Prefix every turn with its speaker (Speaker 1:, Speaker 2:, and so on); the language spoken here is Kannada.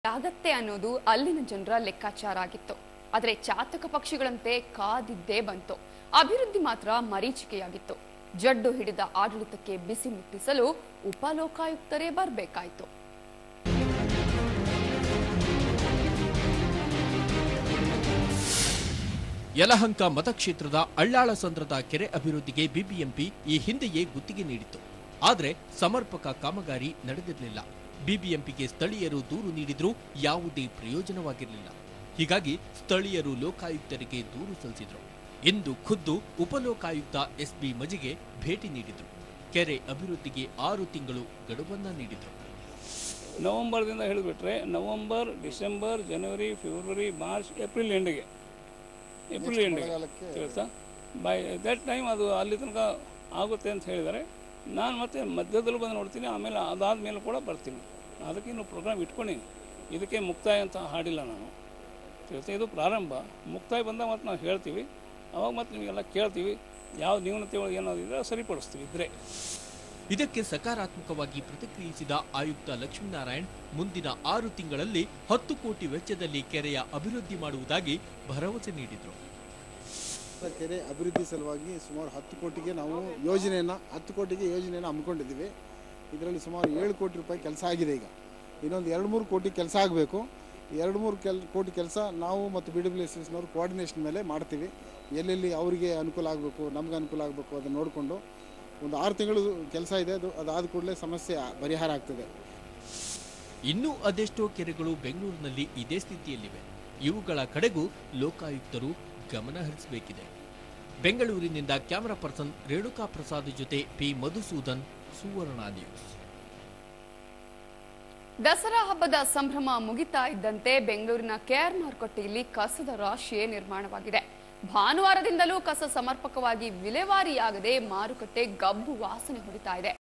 Speaker 1: ಆಗತ್ತೆ ಅನ್ನೋದು ಅಲ್ಲಿನ ಜನರ ಲೆಕ್ಕಾಚಾರ ಆಗಿತ್ತು ಆದರೆ ಚಾತಕ ಪಕ್ಷಿಗಳಂತೆ ಕಾದಿದ್ದೇ ಬಂತು ಅಭಿವೃದ್ಧಿ ಮಾತ್ರ ಮರೀಚಿಕೆಯಾಗಿತ್ತು ಜಡ್ಡು ಹಿಡಿದ ಆಡಳಿತಕ್ಕೆ ಬಿಸಿ ಮುಟ್ಟಿಸಲು ಉಪಲೋಕಾಯುಕ್ತರೇ ಬರಬೇಕಾಯಿತು
Speaker 2: ಯಲಹಂಕ ಮತಕ್ಷೇತ್ರದ ಅಳ್ಳಾಳ ಸಂದ್ರದ ಕೆರೆ ಅಭಿವೃದ್ಧಿಗೆ ಬಿಬಿಎಂಪಿ ಈ ಹಿಂದೆಯೇ ಗುತ್ತಿಗೆ ನೀಡಿತ್ತು ಆದರೆ ಸಮರ್ಪಕ ಕಾಮಗಾರಿ ನಡೆದಿರಲಿಲ್ಲ ಬಿಬಿಎಂಪಿಗೆ ಸ್ಥಳೀಯರು ದೂರು ನೀಡಿದ್ರೂ ಯಾವುದೇ ಪ್ರಯೋಜನವಾಗಿರಲಿಲ್ಲ ಹೀಗಾಗಿ ಸ್ಥಳೀಯರು ಲೋಕಾಯುಕ್ತರಿಗೆ ದೂರು ಸಲ್ಲಿಸಿದ್ರು ಇಂದು ಖುದ್ದು ಉಪಲೋಕಾಯುಕ್ತ ಎಸ್ಬಿ ಮಜಿಗೆ ಭೇಟಿ ನೀಡಿದ್ರು ಕೆರೆ ಅಭಿವೃದ್ಧಿಗೆ ಆರು ತಿಂಗಳು ಗಡುವನ್ನ ನೀಡಿದ್ರು
Speaker 3: ನವಂಬರ್ದಿಂದ ಹೇಳಿಬಿಟ್ರೆ ನವಂಬರ್ ಡಿಸೆಂಬರ್ ಜನವರಿ ಫೆಬ್ರವರಿ ಮಾರ್ಚ್ ಏಪ್ರಿಲ್ ಎಂಡಿಗೆ ಏಪ್ರಿಲ್ ಎಂಡಿಗೆ ತಿಳಿತಾ ಬೈ ದಟ್ ಟೈಮ್ ಅದು ಅಲ್ಲಿ ತನಕ ಆಗುತ್ತೆ ಅಂತ ಹೇಳಿದ್ದಾರೆ ನಾನು ಮತ್ತೆ ಮಧ್ಯದಲ್ಲಿ ಬಂದು ನೋಡ್ತೀನಿ ಆಮೇಲೆ ಅದಾದ ಮೇಲೆ ಕೂಡ ಬರ್ತೀನಿ ಅದಕ್ಕೆ ಇನ್ನು ಪ್ರೋಗ್ರಾಮ್ ಇಟ್ಕೊಂಡಿನಿ ಇದಕ್ಕೆ ಮುಕ್ತಾಯ ಅಂತ ಹಾಡಿಲ್ಲ ನಾನು ತಿಳಿತಾ ಇದು ಪ್ರಾರಂಭ ಮುಕ್ತಾಯ ಬಂದಾಗ ಮತ್ತೆ ನಾವು ಹೇಳ್ತೀವಿ ಅವಾಗ ಮತ್ತೆ ನಿಮಗೆಲ್ಲ ಕೇಳ್ತೀವಿ ಯಾವ ನ್ಯೂನತೆ ಒಳಗೆ ಏನಾದ್ರು ಇದ್ರೆ ಸರಿಪಡಿಸ್ತೀವಿ ಇದ್ರೆ
Speaker 2: ಇದಕ್ಕೆ ಸಕಾರಾತ್ಮಕವಾಗಿ ಪ್ರತಿಕ್ರಿಯಿಸಿದ ಆಯುಕ್ತ ಲಕ್ಷ್ಮೀನಾರಾಯಣ್ ಮುಂದಿನ ಆರು ತಿಂಗಳಲ್ಲಿ ಹತ್ತು ಕೋಟಿ ವೆಚ್ಚದಲ್ಲಿ ಕೆರೆಯ ಅಭಿವೃದ್ಧಿ ಮಾಡುವುದಾಗಿ ಭರವಸೆ ನೀಡಿದರು
Speaker 4: ಕೆರೆ ಅಭಿವೃದ್ಧಿ ಸಲುವಾಗಿ ಸುಮಾರು ಹತ್ತು ಕೋಟಿಗೆ ನಾವು ಯೋಜನೆಯನ್ನು ಹತ್ತು ಕೋಟಿಗೆ ಯೋಜನೆಯನ್ನು ಹಮ್ಮಿಕೊಂಡಿದ್ದೀವಿ ಇದರಲ್ಲಿ ಸುಮಾರು ಏಳು ಕೋಟಿ ರೂಪಾಯಿ ಕೆಲಸ ಆಗಿದೆ ಈಗ ಇನ್ನೊಂದು ಎರಡು ಮೂರು ಕೋಟಿ ಕೆಲಸ ಆಗಬೇಕು ಎರಡು ಮೂರು ಕೆಲ್ ಕೋಟಿ ಕೆಲಸ ನಾವು ಮತ್ತು ಬಿ ಡಬ್ಲ್ಯೂ ಎಸ್ ಎಸ್ನವರು ಕೋಆರ್ಡಿನೇಷನ್ ಮೇಲೆ ಮಾಡ್ತೀವಿ ಎಲ್ಲೆಲ್ಲಿ ಅವರಿಗೆ ಅನುಕೂಲ ಆಗಬೇಕು ನಮ್ಗೆ ಅನುಕೂಲ ಆಗಬೇಕು ಅದನ್ನು ನೋಡಿಕೊಂಡು ಒಂದು ಆರು ತಿಂಗಳು ಕೆಲಸ ಇದೆ ಅದು ಅದಾದ ಕೂಡಲೇ ಸಮಸ್ಯೆ ಪರಿಹಾರ ಆಗ್ತದೆ
Speaker 2: ಇನ್ನೂ ಅದೆಷ್ಟೋ ಕೆರೆಗಳು ಬೆಂಗಳೂರಿನಲ್ಲಿ ಇದೇ ಸ್ಥಿತಿಯಲ್ಲಿವೆ ಇವುಗಳ ಕಡೆಗೂ ಲೋಕಾಯುಕ್ತರು ಗಮನ ಹರಿಸಬೇಕಿದೆ ಬೆಂಗಳೂರಿನಿಂದ ಕ್ಯಾಮರಾ ಪರ್ಸನ್ ರೇಣುಕಾ ಪ್ರಸಾದ್ ಜೊತೆ ಪಿ ಮಧುಸೂದನ್ ಸುವರ್ಣ ನ್ಯೂಸ್
Speaker 1: ದಸರಾ ಹಬ್ಬದ ಸಂಭ್ರಮ ಮುಗಿತಾ ಇದ್ದಂತೆ ಬೆಂಗಳೂರಿನ ಕೆಆರ್ ಮಾರುಕಟ್ಟೆಯಲ್ಲಿ ಕಸದ ರಾಶಿಯೇ ನಿರ್ಮಾಣವಾಗಿದೆ ಭಾನುವಾರದಿಂದಲೂ ಕಸ ಸಮರ್ಪಕವಾಗಿ ವಿಲೇವಾರಿಯಾಗದೆ ಮಾರುಕಟ್ಟೆ ಗಬ್ಬು ವಾಸನೆ ಹೊಡಿತಾ ಇದೆ